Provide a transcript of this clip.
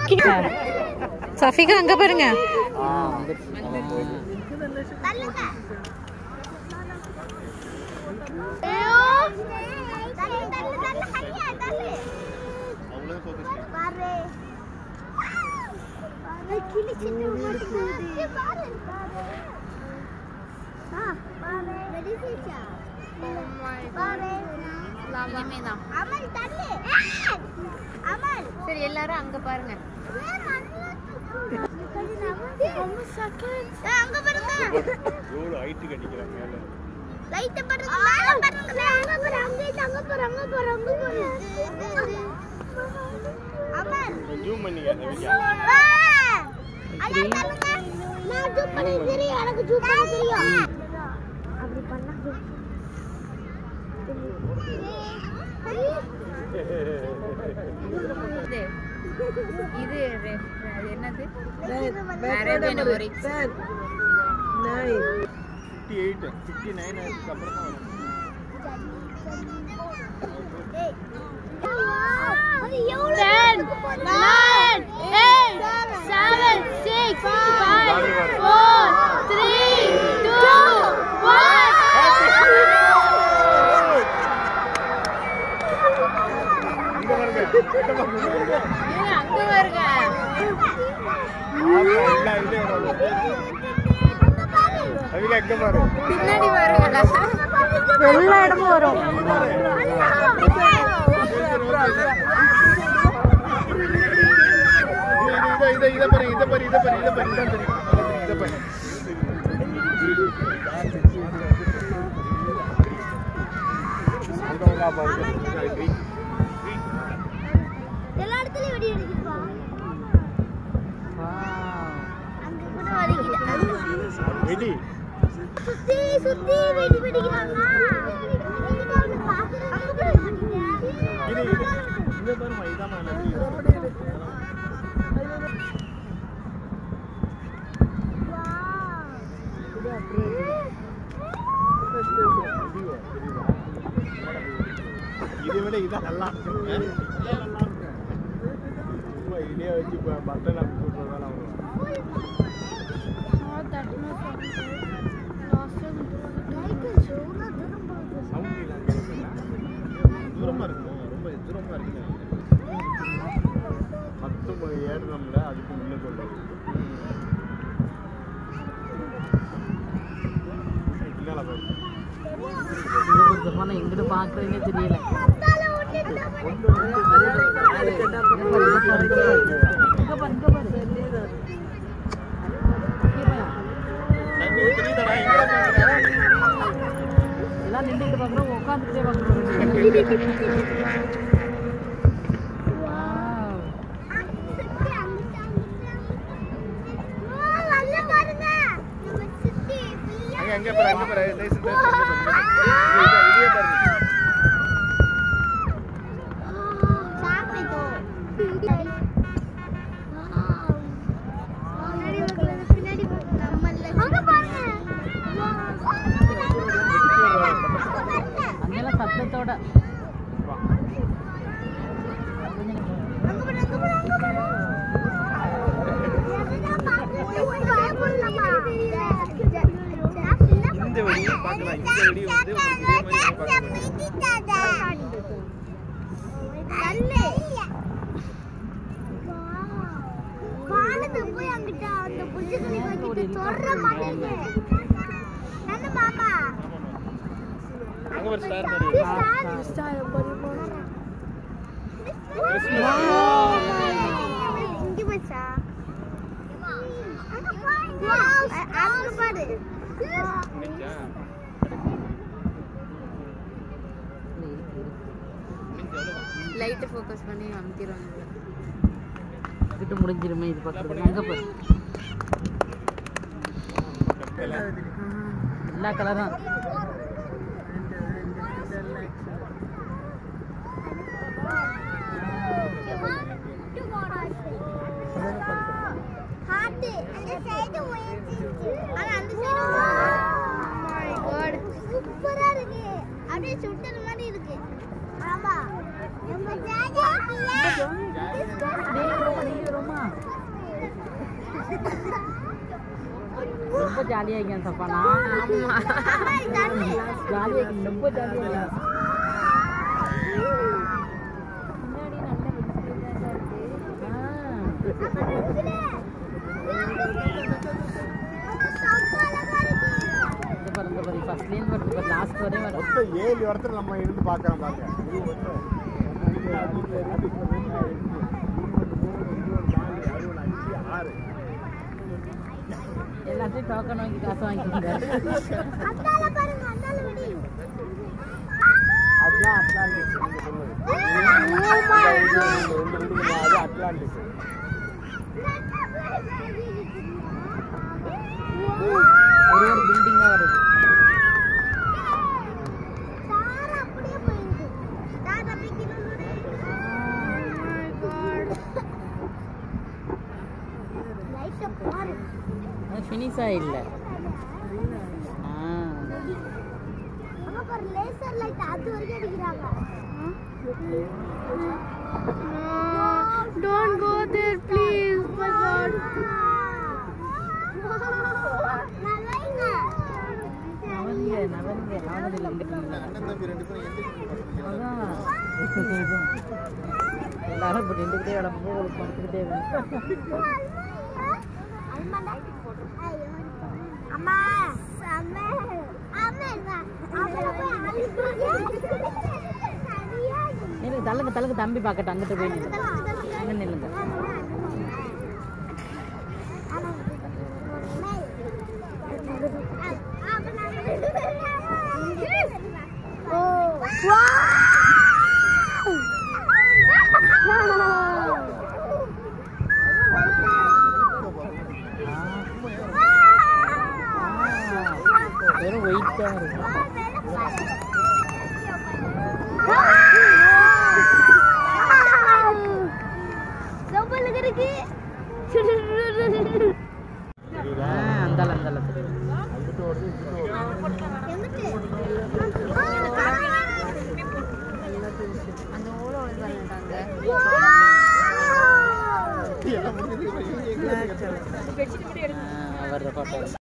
சஃபிகா அங்க பாருங்க தள்ளுங்க தள்ளு தள்ளு தள்ளு ஹரியா தள்ளு பாரு பாரு கிழிச்சிட்டு மாட்டேங்குது பாரு ஆ பாரு ரெடி சீச்சா பாரு அமல் தள்ளு அமல் சரி எல்லாரும் அங்க பாருங்க அங்க பாருங்க எவ்வளோ ஹைட்டுக்கு அடிக்கிறாங்க மேலே லைட் பாருங்க மேல பாருங்க அங்க பாரு அங்க இருந்து அங்க பாரு அங்க பாரு அங்க பாரு அமர் ஜூம் பண்ணிக்க அந்த வீடியோ வா அதான் பாருங்க நான் ஜூம் பண்ணி தெரியும் எனக்கு ஜூம் பண்ண தெரியும் அப்படி பண்ணா இது இது அது என்னது Arabian oryx fifty eight fifty nine அதுக்கு அப்புறம் தான் வரும் அது எவ்வளவு nine, eight, seven, six, five, four, three, two, one. இங்க பாருங்க இங்க பாருங்க அங்க பாருங்க ஆமா எல்லா இதுலயும் வரும் அதுக்கு அங்க பாரு பின்னாடி பாருங்க எல்லா இடமும் வரும் இதை இதை பாரு இதை பாரு இதை பாரு இதை பாரு இதான் தெரியும் இதை பாரு எல்லா இடத்துலயும் வெடி வெடிக்குதுப்பா அங்க கூட வெடிக்குது வெடி சுத்தி சுத்தி வெடி வெடிக்கிறாங்க அங்க பாரு இது இது இங்க பாருமா இதாம்மா நன்றி இதை விட இதான் நல்லா இருக்கு சும்மா இதே வச்சு இப்போ பட்டன் அப்படி சொல்றதால அவங்க சவுண்ட் இல்லாம கேட்கல. தூரமா இருக்கு ரொம்ப தூரமா இருக்கு பத்து மணி ஏறுறோம்ல அதுக்கு முன்னே கொண்டு பின்னால போயிருக்கு எங்கிட்ட பாக்குறேன்னே தெரியல தண்ணி தெரியுதாடா எங்க பாக்குறேன் எல்லாம் நின்றுட்டு பாக்குறோம் உட்காந்துட்டே பாக்குறோம் அங்க அங்க பாரு அங்க பாரு தயவு செஞ்சு தயவு செஞ்சு பாரு. இது இது இதே பாருங்க அங்கெல்லாம் சத்தத்தோட வா. இந்த வெடியும் பார்க்கலாம் இந்த வெடி வந்து உங்களுக்கு இதே மாதிரி பார்க்கலாம் வானத்துக்கு போய் அங்கிட்ட அந்த புஜ்ஜுகளை வச்சுட்டு சொல்ற மாட்டேங்க நல்ல மாமா அங்க ஒரு ஸ்டார் மாதிரி இங்க மச்சா அங்க பாரு முடிஞ்சா லைட் ஃபோக்கஸ் பண்ணி அமுத்திடுவாங்க கிட்ட முடிஞ்சிருமே இது பக்கத்துல அங்க பாரு எல்லா கலரும் ஹார்ட் அந்த சைடு உயர்ந்துச்சு ஆனா அந்த சைடு மை காட் சூப்பரா இருக்கு அப்படியே சுட்டற மாதிரி இருக்கு ஆமா நம்ம ஜாஜா ரொம்ப ரொம்ப ஜாலியாக இருக்கேன் சப்பானா அம்மா தண்ணி ஜாலியாக இருக்கேன் ரொம்ப ஜாலியாக இருக்கேன் இந்த பாரு இந்த பாரு ஃபர்ஸ்ட்லேருந்து வருது பாரு லாஸ்ட் வரையும் வரும் மொத்தம் ஏழு இடத்துல நம்ம இருந்து பார்க்குறோம் பாருங்க இது வந்து ஆறு எல்லாத்தையும் டோக்கன் வாங்கி காசு வாங்கிக்கோங்க அந்தால பாருங்க அந்தால விடி அதுதான் அட்லாண்டிஸ் நீங்க சொன்னது ரெண்டு வீடுங்க அது அட்லாண்டிஸ் ஒரு ஒரு பில்டிங்காக வருது தார அப்படியே போயிருக்கு தார அப்படியே கீழே லைட்டை பாரு அது ஃபினிஷாக இல்லை ஆ அங்க பாரு லேசர் லைட் அது வரைக்கும் அடிக்கிறாங்க Don't go there, please. My God. நவங்க நவங்க நவனதில் இங்கிட்டு அண்ணன் தம்பி ரெண்டு பேரும் எந்த அதான் எல்லாரும் இப்போ நின்றுக்கிட்டே கிடப்போ ஒரு படுத்துக்கிட்டே வேணும் அம்மா செம்ம அம்மா நில்லு தள்ளுங்க தள்ளுங்க தம்பி பார்க்கட்டும் அங்கிட்டு போய் நில்லுங்க அங்கே நில்லுங்க வெறும் வெயிட்டாக இருக்கும் இருக்கு ஆ அந்தால அந்தால அங்கிட்டு ஓடுது இங்கிட்டு ஓடுது அந்த ஓலை வந்து பண்ணிட்டாங்க எல்லாம் முடிஞ்சது இவங்க எங்க இருக்கு? வர்ற ஃபோட்டோ